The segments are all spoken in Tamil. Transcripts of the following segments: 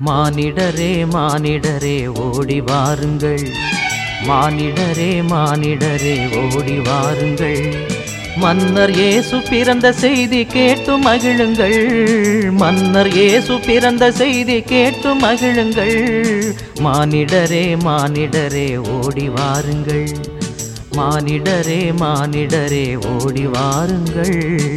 மானிடரே மானிடரே ஓடி வாருங்கள் மானிடரே மானிடரே ஓடி வாருங்கள் மன்னர் இயேசு பிறந்த செய்தி கேட்டு மகிழுங்கள் மன்னர் இயேசு பிறந்த செய்தி கேட்டு மகிழுங்கள் மானிடரே மானிடரே ஓடி வாருங்கள் மானிடரே மானிடரே ஓடி வாருங்கள்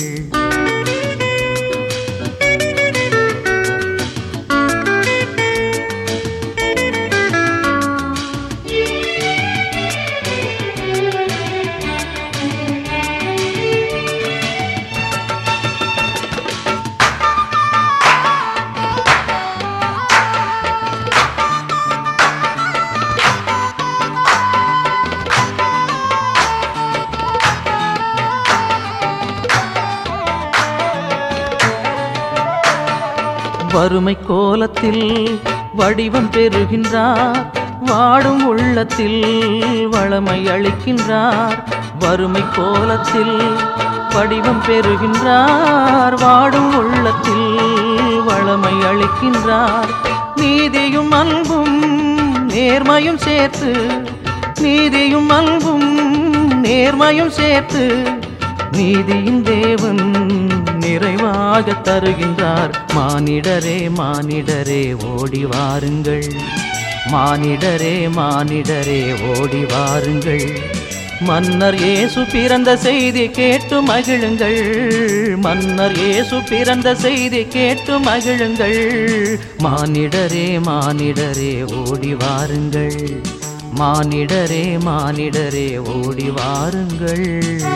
வறுமை கோலத்தில் வடிவம் பெறுகின்றார் வாடும் உள்ளத்தில் வளமை அளிக்கின்றார் வறுமை கோலத்தில் வடிவம் பெறுகின்றார் வாடும் உள்ளத்தில் வளமை அளிக்கின்றார் நீதியும் அன்பும் நேர்மையும் சேர்த்து நீதியும் அன்பும் நேர்மையும் சேர்த்து நீதியின் தேவன் நிறைவாக தருகின்றார் மானிடரே மானிடரே ஓடி வாருங்கள் மானிடரே மானிடரே ஓடி வாருங்கள் மன்னர் இயேசு பிறந்த செய்தி கேட்டு மகிழுங்கள் மன்னர் இயேசு பிறந்த செய்தி கேட்டு மகிழுங்கள் மானிடரே மானிடரே ஓடி வாருங்கள் மானிடரே மானிடரே ஓடி வாருங்கள்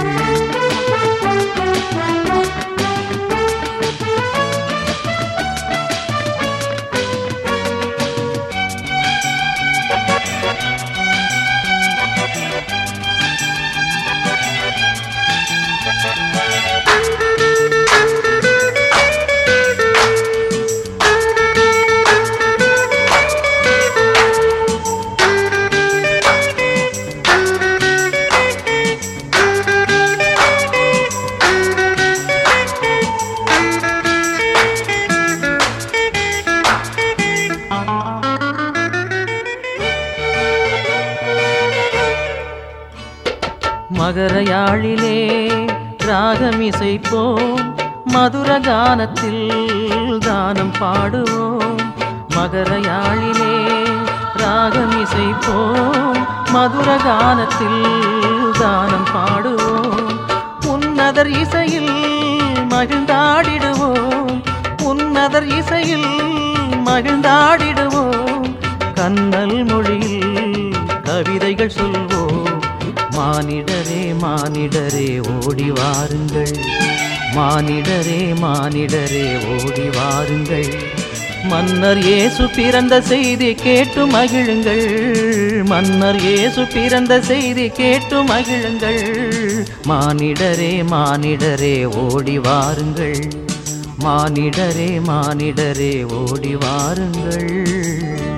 மகர யாழிலே ராகம் இசைப்போம் மதுர கானத்தில் தானம் பாடுவோம் மகர யாழிலே ராகம் இசைப்போம் மதுர கானத்தில் தானம் பாடுவோம் உன்னதர் இசையில் மகிழ்ந்தாடிடுவோம் உன்னதர் இசையில் மகிழ்ந்தாடிடுவோம் கண்ணல் மொழியில் கவிதைகள் சொல்வோம் மானிடரே மானிடரே ஓடி வாருங்கள் மானிடரே மானிடரே ஓடி வாருங்கள் மன்னர் இயேசு பிறந்த செய்தி கேட்டு மகிழுங்கள் மன்னர் இயேசு பிறந்த செய்தி கேட்டு மகிழுங்கள் மானிடரே மானிடரே ஓடி வாருங்கள் மானிடரே மானிடரே ஓடி வாருங்கள்